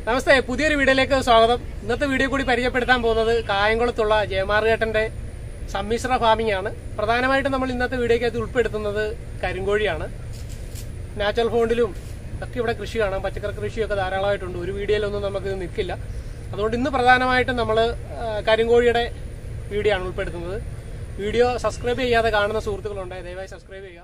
നമസ്തേ പുതിയൊരു വീഡിയോയിലേക്ക് സ്വാഗതം ഇന്നത്തെ വീഡിയോ കൂടി പരിചയപ്പെടുത്താൻ പോകുന്നത് കായംകുളത്തുള്ള ജയമാറുകേട്ടന്റെ സമ്മിശ്ര ഫാമിംഗ് ആണ് പ്രധാനമായിട്ടും നമ്മൾ ഇന്നത്തെ വീഡിയോക്കകത്ത് ഉൾപ്പെടുത്തുന്നത് കരിങ്കോഴിയാണ് നാച്ചുറൽ ഫോണ്ടിലും ഒക്കെ ഇവിടെ കൃഷി കാണാം പച്ചക്കറി കൃഷിയൊക്കെ ധാരാളമായിട്ടുണ്ട് ഒരു വീഡിയോയിലൊന്നും നമുക്ക് നിൽക്കില്ല അതുകൊണ്ട് ഇന്ന് പ്രധാനമായിട്ടും നമ്മൾ കരിങ്കോഴിയുടെ വീഡിയോ ആണ് ഉൾപ്പെടുത്തുന്നത് വീഡിയോ സബ്സ്ക്രൈബ് ചെയ്യാതെ കാണുന്ന സുഹൃത്തുക്കളുണ്ടായി ദയവായി സബ്സ്ക്രൈബ് ചെയ്യുക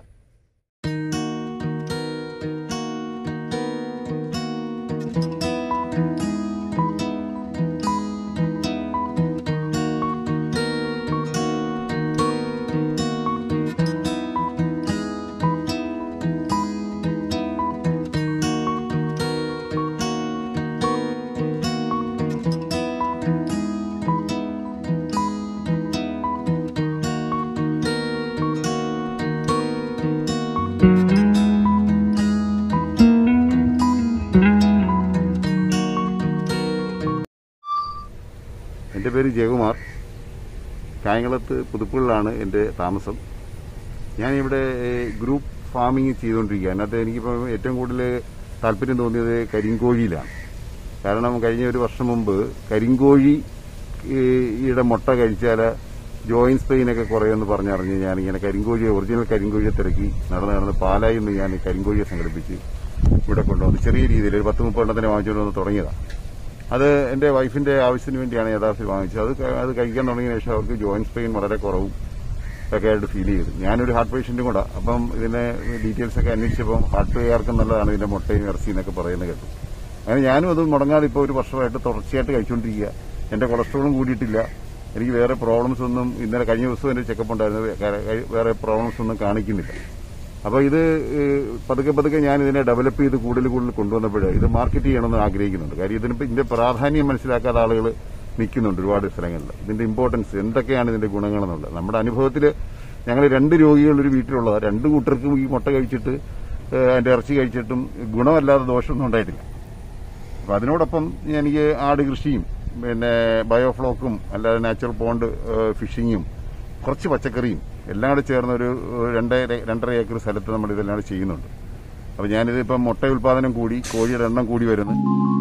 എൻ്റെ പേര് ജയകുമാർ കായംകുളത്ത് പുതുപ്പുള്ളിലാണ് എൻ്റെ താമസം ഞാനിവിടെ ഏഹ്, ഗ്രൂപ്പ് ഫാമിംഗ് ചെയ്തുകൊണ്ടിരിക്കുക അതിനകത്ത് എനിക്കിപ്പോൾ ഏറ്റവും കൂടുതൽ താല്പര്യം തോന്നിയത് കരിങ്കോഴിയിലാണ് കാരണം കഴിഞ്ഞ ഒരു വർഷം മുമ്പ് കരിങ്കോഴി ഏഹ്, യുടെ മുട്ട കഴിച്ചാൽ ജോയിൻസ് പെയിനൊക്കെ കുറയുമെന്ന് പറഞ്ഞറിഞ്ഞ് ഞാനിങ്ങനെ കരിങ്കോഴിയെ ഒറിജിനൽ കരിങ്കോഴിയെ തിരക്കി നടന്ന് നടന്ന് പാലായിൽ നിന്ന് ഞാൻ കരിങ്കോഴിയെ സംഘടിപ്പിച്ച് ഇവിടെ കൊണ്ടുവന്ന് ചെറിയ രീതിയിൽ ഒരു പത്ത് മുപ്പത് എണ്ണത്തിന് വാങ്ങിച്ചുകൊണ്ട് വന്ന് തുടങ്ങിയതാണ് അത് എന്റെ വൈഫിന്റെ ആവശ്യത്തിന് വേണ്ടിയാണ് യഥാർത്ഥത്തിൽ വാങ്ങിച്ചത് അത് ക- അത് കഴിക്കാൻ തുടങ്ങിയ ശേഷം അവർക്ക് ജോയിന്റ് പെയിൻ വളരെ കുറവും ഒക്കെ ആയിട്ട് ഫീൽ ചെയ്തു ഞാനൊരു ഹാർട്ട് പേഷ്യന്റും കൂടെ അപ്പം ഇതിന്റെ ഡീറ്റെയിൽസ് ഒക്കെ അന്വേഷിച്ചപ്പോൾ ഹാർട്ട് പേയാർക്കും നല്ലതാണ് ഇതിന്റെ മുട്ടയും ഇറച്ചി എന്നൊക്കെ പറയുന്നത് കേട്ടു അങ്ങനെ ഞാനും അത് മുടങ്ങാതെ ഇപ്പോൾ ഒരു വർഷമായിട്ട് തുടർച്ചയായിട്ട് കഴിച്ചുകൊണ്ടിരിക്കുക എന്റെ കൊളസ്ട്രോളും കൂടിയിട്ടില്ല എനിക്ക് വേറെ പ്രോബ്ലംസ് ഒന്നും ഇന്നലെ കഴിഞ്ഞ ദിവസം എന്റെ ചെക്കപ്പ് ഉണ്ടായിരുന്നു വേ- വേറെ പ്രോബ്ലംസ് ഒന്നും കാണിക്കുന്നില്ല അപ്പൊ ഇത് ഏഹ്, പതുക്കെ പതുക്കെ ഞാൻ ഇതിനെ ഡെവലപ്പ് ചെയ്ത് കൂടുതൽ കൂടുതൽ കൊണ്ടുവന്നപ്പോൾ ഇത് മാർക്കറ്റ് ചെയ്യണമെന്ന് ആഗ്രഹിക്കുന്നുണ്ട് കാര്യം ഇതിനിപ്പോ ഇതിന്റെ പ്രാധാന്യം മനസ്സിലാക്കാത്ത ആളുകൾ നിൽക്കുന്നുണ്ട് ഒരുപാട് സ്ഥലങ്ങളിൽ ഇതിന്റെ ഇമ്പോർട്ടൻസ് എന്തൊക്കെയാണ് ഇതിന്റെ ഗുണങ്ങളെന്നുള്ളത് നമ്മുടെ അനുഭവത്തിൽ ഞങ്ങൾ രണ്ട് രോഗികൾ ഒരു വീട്ടിലുള്ളത് രണ്ട് കൂട്ടർക്കും ഈ മുട്ട കഴിച്ചിട്ട് ഏഹ്, അതിന്റെ ഇറച്ചി കഴിച്ചിട്ടും ഗുണമല്ലാതെ ദോഷമൊന്നും ഉണ്ടായിട്ടില്ല അപ്പൊ അതിനോടൊപ്പം എനിക്ക് ആട് കൃഷിയും പിന്നെ ബയോഫ്ലോക്കും അല്ലാതെ നാച്ചുറൽ പോണ്ട് ഏഹ്, ഫിഷിങ്ങും കുറച്ച് പച്ചക്കറിയും എല്ലാം കൂടെ ചേർന്ന ഒരു ഏഹ്, രണ്ടര രണ്ടര ഏക്കർ സ്ഥലത്ത് നമ്മൾ ഇതെല്ലാം കൂടെ ചെയ്യുന്നുണ്ട് അപ്പൊ ഞാനിത് ഇപ്പം മുട്ട ഉൽപാദനം കൂടി കോഴിയുടെ എണ്ണം കൂടി വരുന്നു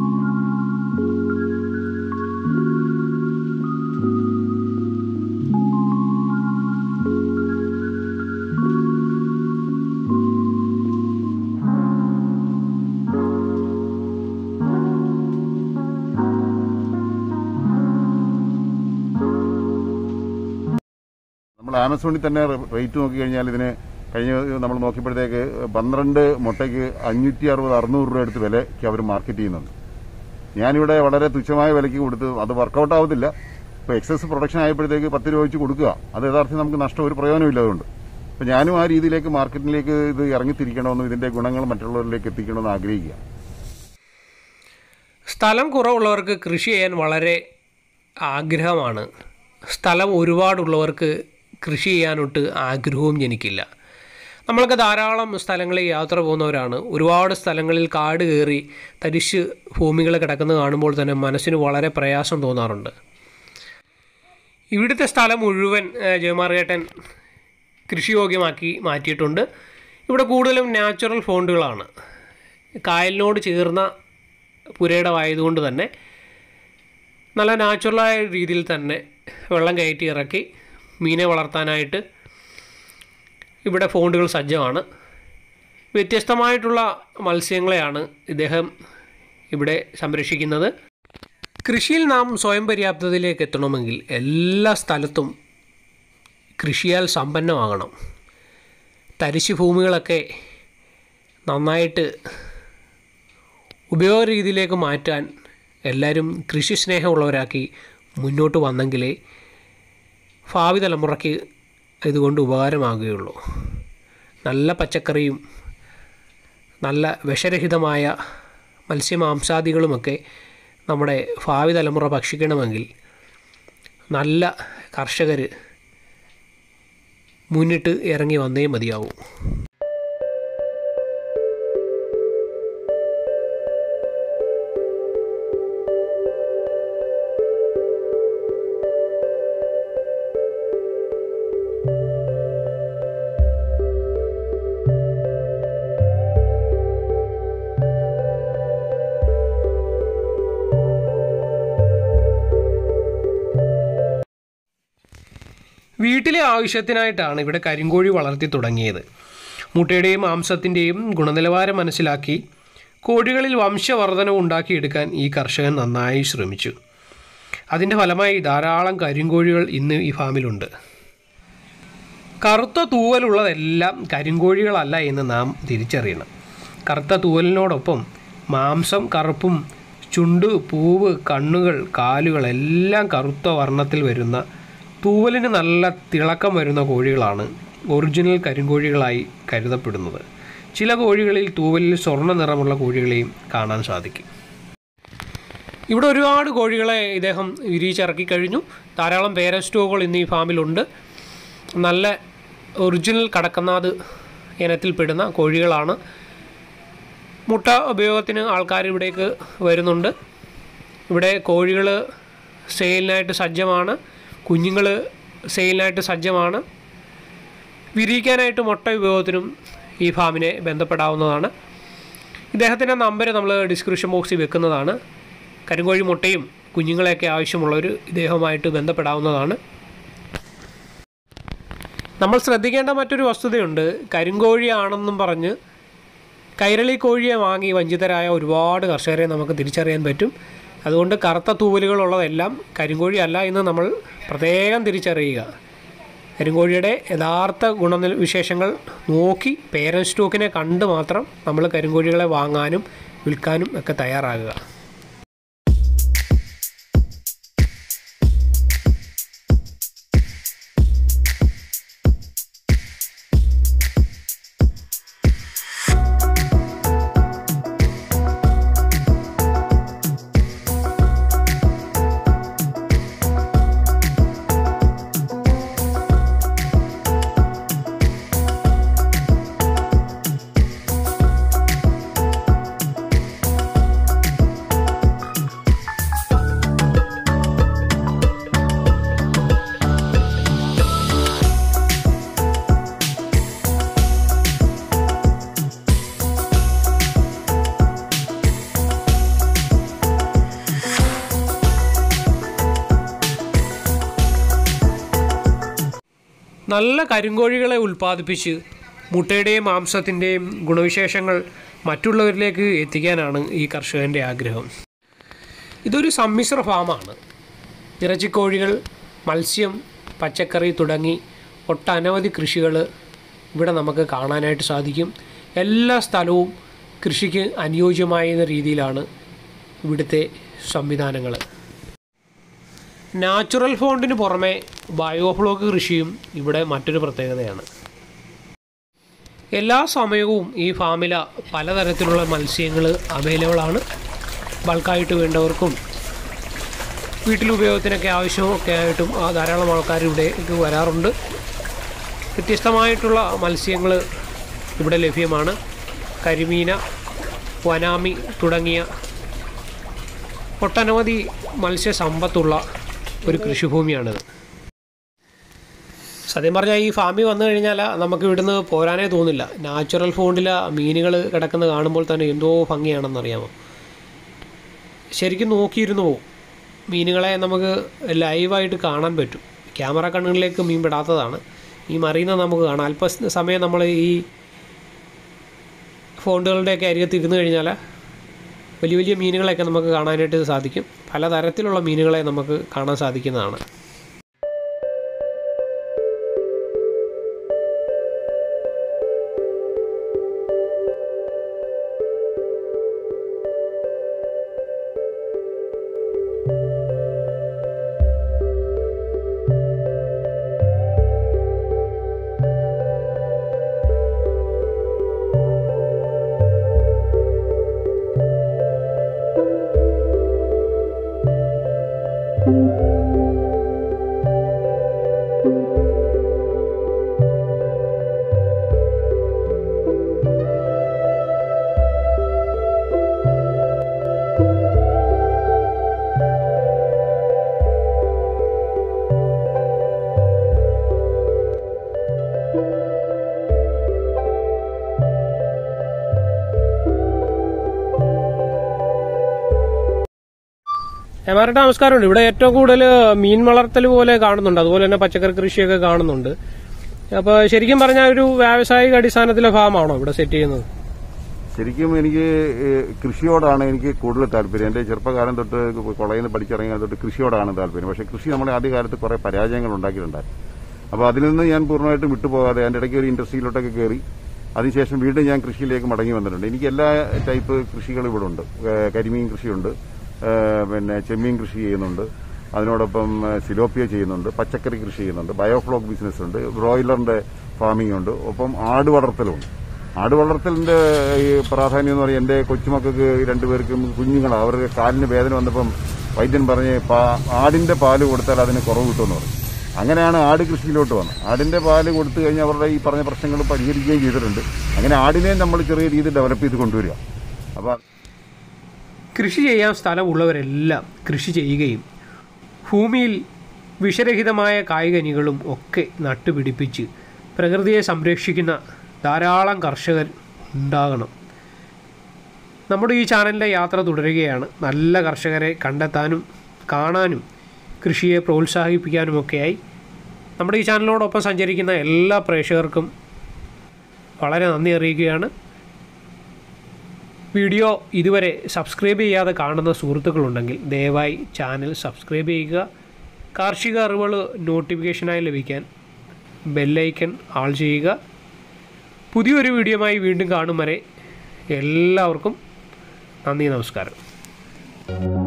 നമ്മൾ ആമസോണിൽ തന്നെ റേറ്റ് നോക്കി കഴിഞ്ഞാൽ ഇതിന് കഴിഞ്ഞ നമ്മൾ നോക്കിയപ്പോഴത്തേക്ക് പന്ത്രണ്ട് മുട്ടയ്ക്ക് അഞ്ഞൂറ്റി അറുപത് അറുന്നൂറ് രൂപ അടുത്ത് വിലയ്ക്ക് അവർ മാർക്കറ്റ് ചെയ്യുന്നുണ്ട് ഞാനിവിടെ വളരെ തുച്ഛമായ വിലയ്ക്ക് കൊടുത്ത് അത് വർക്കൗട്ട് ആവത്തില്ല ഇപ്പൊ എക്സസ് പ്രൊഡക്ഷൻ ആയപ്പോഴത്തേക്ക് പത്ത് രൂപ വെച്ച് കൊടുക്കുക അത് യഥാർത്ഥത്തിൽ നമുക്ക് നഷ്ടം ഒരു പ്രയോജനമില്ല അതുകൊണ്ട് അപ്പൊ ഞാനും ആ രീതിയിലേക്ക് മാർക്കറ്റിലേക്ക് ഇത് ഇറങ്ങിത്തിരിക്കണമെന്നും ഇതിന്റെ ഗുണങ്ങൾ മറ്റുള്ളവരിലേക്ക് എത്തിക്കണമെന്ന് ആഗ്രഹിക്കുക സ്ഥലം കുറവുള്ളവർക്ക് കൃഷി ചെയ്യാൻ വളരെ ആഗ്രഹമാണ് സ്ഥലം ഒരുപാടുള്ളവർക്ക് കൃഷി ചെയ്യാനൊട്ട് ആഗ്രഹവും ജനിക്കില്ല നമ്മളൊക്കെ ധാരാളം സ്ഥലങ്ങളിൽ യാത്ര പോകുന്നവരാണ് ഒരുപാട് സ്ഥലങ്ങളിൽ കാട് കയറി തരിശ് ഭൂമികൾ കിടക്കുന്നത് കാണുമ്പോൾ തന്നെ മനസ്സിന് വളരെ പ്രയാസം തോന്നാറുണ്ട് ഇവിടുത്തെ സ്ഥലം മുഴുവൻ ഏഹ്, ജയമാർഗേട്ടൻ കൃഷിയോഗ്യമാക്കി മാറ്റിയിട്ടുണ്ട് ഇവിടെ കൂടുതലും നാച്ചുറൽ ഫോണ്ടുകളാണ് കായലിനോട് ചേർന്ന പുരയിടമായതുകൊണ്ട് തന്നെ നല്ല നാച്ചുറലായ രീതിയിൽ തന്നെ വെള്ളം കയറ്റി ഇറക്കി മീനെ വളർത്താനായിട്ട് ഇവിടെ ഫോണ്ടുകൾ സജ്ജമാണ് വ്യത്യസ്തമായിട്ടുള്ള മത്സ്യങ്ങളെയാണ് ഇദ്ദേഹം ഇവിടെ സംരക്ഷിക്കുന്നത് കൃഷിയിൽ നാം സ്വയം പര്യാപ്തതയിലേക്ക് എത്തണമെങ്കിൽ എല്ലാ സ്ഥലത്തും കൃഷിയാൽ സമ്പന്നമാകണം തരിശ് ഭൂമികളൊക്കെ നന്നായിട്ട് ഉപയോഗ രീതിയിലേക്ക് മാറ്റാൻ എല്ലാവരും കൃഷി സ്നേഹമുള്ളവരാക്കി മുന്നോട്ട് വന്നെങ്കിലേ ഭാവി തലമുറയ്ക്ക് ഇതുകൊണ്ട് ഉപകാരമാകുകയുള്ളൂ നല്ല പച്ചക്കറിയും നല്ല വിഷരഹിതമായ മത്സ്യമാംസാദികളുമൊക്കെ നമ്മുടെ ഭാവി തലമുറ ഭക്ഷിക്കണമെങ്കിൽ നല്ല കർഷകർ മുന്നിട്ട് ഇറങ്ങി വന്നേ മതിയാവൂ വീട്ടിലെ ആവശ്യത്തിനായിട്ടാണ് ഇവിടെ കരിങ്കോഴി വളർത്തി തുടങ്ങിയത് മുട്ടയുടെയും മാംസത്തിൻ്റെയും ഗുണനിലവാരം മനസ്സിലാക്കി കോഴികളിൽ വംശവർധനം ഉണ്ടാക്കിയെടുക്കാൻ ഈ കർഷകൻ നന്നായി ശ്രമിച്ചു അതിൻ്റെ ഫലമായി ധാരാളം കരിങ്കോഴികൾ ഇന്ന് ഈ ഫാമിലുണ്ട് കറുത്ത തൂവലുള്ളതെല്ലാം കരിങ്കോഴികളല്ല എന്ന് നാം തിരിച്ചറിയണം കറുത്ത തൂവലിനോടൊപ്പം മാംസം കറുപ്പും ചുണ്ട് പൂവ് കണ്ണുകൾ കാലുകൾ എല്ലാം കറുത്ത വർണ്ണത്തിൽ വരുന്ന തൂവലിന് നല്ല തിളക്കം വരുന്ന കോഴികളാണ് ഒറിജിനൽ കരിങ്കോഴികളായി കരുതപ്പെടുന്നത് ചില കോഴികളിൽ തൂവലിൽ സ്വർണ്ണ നിറമുള്ള കോഴികളെയും കാണാൻ സാധിക്കും ഇവിടെ ഒരുപാട് കോഴികളെ ഇദ്ദേഹം വിരിയിച്ചിറക്കി കഴിഞ്ഞു ധാരാളം പേര സ്റ്റോക്കുകൾ ഇന്ന് ഈ ഫാമിലുണ്ട് നല്ല ഒറിജിനൽ കടക്കനാഥ് ഇനത്തിൽപ്പെടുന്ന കോഴികളാണ് മുട്ട ഉപയോഗത്തിന് ആൾക്കാർ ഇവിടേക്ക് വരുന്നുണ്ട് ഇവിടെ കോഴികൾ സെയിലിനായിട്ട് സജ്ജമാണ് കുഞ്ഞുങ്ങൾ സെയിലിനായിട്ട് സജ്ജമാണ് വിരിയിക്കാനായിട്ട് മുട്ട ഉപയോഗത്തിനും ഈ ഫാമിനെ ബന്ധപ്പെടാവുന്നതാണ് ഇദ്ദേഹത്തിൻ്റെ നമ്പർ നമ്മൾ ഡിസ്ക്രിപ്ഷൻ ബോക്സിൽ വെക്കുന്നതാണ് കരിങ്കോഴി മുട്ടയും കുഞ്ഞുങ്ങളെയൊക്കെ ആവശ്യമുള്ളവർ ഇദ്ദേഹവുമായിട്ട് ബന്ധപ്പെടാവുന്നതാണ് നമ്മൾ ശ്രദ്ധിക്കേണ്ട മറ്റൊരു വസ്തുതയുണ്ട് കരിങ്കോഴിയാണെന്നും പറഞ്ഞ് കൈരളി കോഴിയെ വാങ്ങി വഞ്ചിതരായ ഒരുപാട് കർഷകരെ നമുക്ക് തിരിച്ചറിയാൻ പറ്റും അതുകൊണ്ട് കറുത്ത തൂവലുകളുള്ളതെല്ലാം കരിങ്കോഴി അല്ല എന്ന് നമ്മൾ പ്രത്യേകം തിരിച്ചറിയുക കരിങ്കോഴിയുടെ യഥാർത്ഥ ഗുണനില വിശേഷങ്ങൾ നോക്കി പേരൻ സ്റ്റോക്കിനെ കണ്ട് മാത്രം നമ്മൾ കരിങ്കോഴികളെ വാങ്ങാനും വിൽക്കാനും ഒക്കെ തയ്യാറാകുക നല്ല കരിങ്കോഴികളെ ഉൽപ്പാദിപ്പിച്ച് മുട്ടയുടെയും മാംസത്തിൻ്റെയും ഗുണവിശേഷങ്ങൾ മറ്റുള്ളവരിലേക്ക് എത്തിക്കാനാണ് ഈ കർഷകൻ്റെ ആഗ്രഹം ഇതൊരു സമ്മിശ്ര ഫാമാണ് ഇറച്ചിക്കോഴികൾ മത്സ്യം പച്ചക്കറി തുടങ്ങി ഒട്ടനവധി കൃഷികൾ ഇവിടെ നമുക്ക് കാണാനായിട്ട് സാധിക്കും എല്ലാ സ്ഥലവും കൃഷിക്ക് അനുയോജ്യമായ രീതിയിലാണ് ഇവിടുത്തെ സംവിധാനങ്ങൾ നാച്ചുറൽ ഫോണ്ടിന് പുറമെ ബയോഫ്ലോക്ക് കൃഷിയും ഇവിടെ മറ്റൊരു പ്രത്യേകതയാണ് എല്ലാ സമയവും ഈ ഫാമില പലതരത്തിലുള്ള മത്സ്യങ്ങൾ അവൈലബിൾ ആണ് ബൾക്കായിട്ട് വേണ്ടവർക്കും വീട്ടിലുപയോഗത്തിനൊക്കെ ആവശ്യമൊക്കെ ആയിട്ടും ആ ധാരാളം ആൾക്കാർ ഇവിടേക്ക് വരാറുണ്ട് വ്യത്യസ്തമായിട്ടുള്ള മത്സ്യങ്ങൾ ഇവിടെ ലഭ്യമാണ് കരിമീന വനാമി തുടങ്ങിയ ഒട്ടനവധി മത്സ്യസമ്പത്തുള്ള ഒരു കൃഷിഭൂമിയാണിത് സത്യം പറഞ്ഞാൽ ഈ ഫാമിൽ വന്നു കഴിഞ്ഞാൽ നമുക്ക് ഇവിടുന്ന് പോരാനേ തോന്നില്ല നാച്ചുറൽ ഫോണ്ടിലെ മീനുകൾ കിടക്കുന്നത് കാണുമ്പോൾ തന്നെ എന്തോ ഭംഗിയാണെന്നറിയാമോ ശരിക്കും നോക്കിയിരുന്നു പോവും മീനുകളെ നമുക്ക് ലൈവായിട്ട് കാണാൻ പറ്റും ക്യാമറ കണ്ണുകളിലേക്ക് മീൻ പെടാത്തതാണ് ഈ മറിയുന്നത് നമുക്ക് കാണാം അല്പ സമയം നമ്മൾ ഈ ഫോണ്ടുകളുടെയൊക്കെ അരികത്ത് ഇരുന്ന് കഴിഞ്ഞാൽ വലിയ വലിയ മീനുകളെയൊക്കെ നമുക്ക് കാണാനായിട്ട് സാധിക്കും പലതരത്തിലുള്ള മീനുകളെ നമുക്ക് കാണാൻ സാധിക്കുന്നതാണ് എമാരുടെ നമസ്കാരമുണ്ട് ഇവിടെ ഏറ്റവും കൂടുതൽ മീൻ വളർത്തൽ പോലെ കാണുന്നുണ്ട് അതുപോലെ തന്നെ പച്ചക്കറി കൃഷിയൊക്കെ കാണുന്നുണ്ട് അപ്പൊ ശരിക്കും പറഞ്ഞാൽ ഒരു വ്യാവസായിക അടിസ്ഥാനത്തിലെ ഫാമാണോ ഇവിടെ സെറ്റ് ചെയ്യുന്നത് ശരിക്കും എനിക്ക് ഏഹ്, കൃഷിയോടാണ് എനിക്ക് കൂടുതൽ താല്പര്യം എന്റെ ചെറുപ്പകാലം തൊട്ട് കോളേജിൽ നിന്ന് പഠിച്ചിറങ്ങിയ തൊട്ട് കൃഷിയോടാണ് താല്പര്യം പക്ഷേ കൃഷി നമ്മുടെ ആദ്യകാലത്ത് കുറെ പരാജയങ്ങൾ ഉണ്ടാക്കിയിട്ടുണ്ടായിരുന്നു അപ്പോൾ അതിൽ നിന്ന് ഞാൻ പൂർണ്ണമായിട്ടും വിട്ടുപോകാതെ അതിന്റെ ഇടയ്ക്ക് ഒരു ഇൻഡസ്ട്രിയിലോട്ടൊക്കെ കയറി അതിനുശേഷം വീണ്ടും ഞാൻ കൃഷിയിലേക്ക് മടങ്ങി വന്നിട്ടുണ്ട് എനിക്ക് എല്ലാ ടൈപ്പ് കൃഷികളും ഇവിടെ ഉണ്ട് ഏഹ്, കരിമീൻ കൃഷിയുണ്ട് ഏഹ്, പിന്നെ ചെമ്മീൻ കൃഷി ചെയ്യുന്നുണ്ട് അതിനോടൊപ്പം ഏഹ്, സിലോപ്പിയ ചെയ്യുന്നുണ്ട് പച്ചക്കറി കൃഷി ചെയ്യുന്നുണ്ട് ബയോഫ്ലോക്ക് ബിസിനസ് ഉണ്ട് ബ്രോയിലറിന്റെ ഫാമിംഗ് ഉണ്ട് ഒപ്പം ആട് വളർത്തലുണ്ട് ആട് വളർത്തലിന്റെ ഈ പ്രാധാന്യം എന്ന് പറയുന്നത് എന്റെ കൊച്ചുമക്കൾക്ക് രണ്ടുപേർക്കും കുഞ്ഞുങ്ങളാണ് അവർക്ക് കാലിന് വേദന വന്നപ്പം വൈദ്യൻ പറഞ്ഞ് പാ- ആടിന്റെ പാല് കൊടുത്താൽ അതിന് കുറവ് കിട്ടുമെന്ന് പറഞ്ഞു അങ്ങനെയാണ് ആട് കൃഷിയിലോട്ട് വന്നത് ആടിന്റെ പാല് കൊടുത്തു കഴിഞ്ഞാൽ അവരുടെ ഈ പറഞ്ഞ പ്രശ്നങ്ങൾ പരിഹരിക്കുകയും ചെയ്തിട്ടുണ്ട് അങ്ങനെ ആടിനെയും നമ്മൾ ചെറിയ രീതിയിൽ ഡെവലപ്പ് ചെയ്ത് കൊണ്ടുവരിക അപ്പൊ കൃഷി ചെയ്യാൻ സ്ഥലമുള്ളവരെല്ലാം കൃഷി ചെയ്യുകയും ഭൂമിയിൽ വിഷരഹിതമായ കായികനികളും ഒക്കെ നട്ടുപിടിപ്പിച്ച് പ്രകൃതിയെ സംരക്ഷിക്കുന്ന ധാരാളം കർഷകർ ഉണ്ടാകണം നമ്മുടെ ഈ ചാനലിൻ്റെ യാത്ര തുടരുകയാണ് നല്ല കർഷകരെ കണ്ടെത്താനും കാണാനും കൃഷിയെ പ്രോത്സാഹിപ്പിക്കാനുമൊക്കെയായി നമ്മുടെ ഈ ചാനലിനോടൊപ്പം സഞ്ചരിക്കുന്ന എല്ലാ പ്രേക്ഷകർക്കും വളരെ നന്ദി അറിയിക്കുകയാണ് വീഡിയോ ഇതുവരെ സബ്സ്ക്രൈബ് ചെയ്യാതെ കാണുന്ന സുഹൃത്തുക്കളുണ്ടെങ്കിൽ ദയവായി ചാനൽ സബ്സ്ക്രൈബ് ചെയ്യുക കാർഷിക അറിവുകൾ നോട്ടിഫിക്കേഷനായി ലഭിക്കാൻ ബെല്ലൈക്കൺ ആൾ ചെയ്യുക പുതിയൊരു വീഡിയോയുമായി വീണ്ടും കാണും വരെ എല്ലാവർക്കും നന്ദി നമസ്കാരം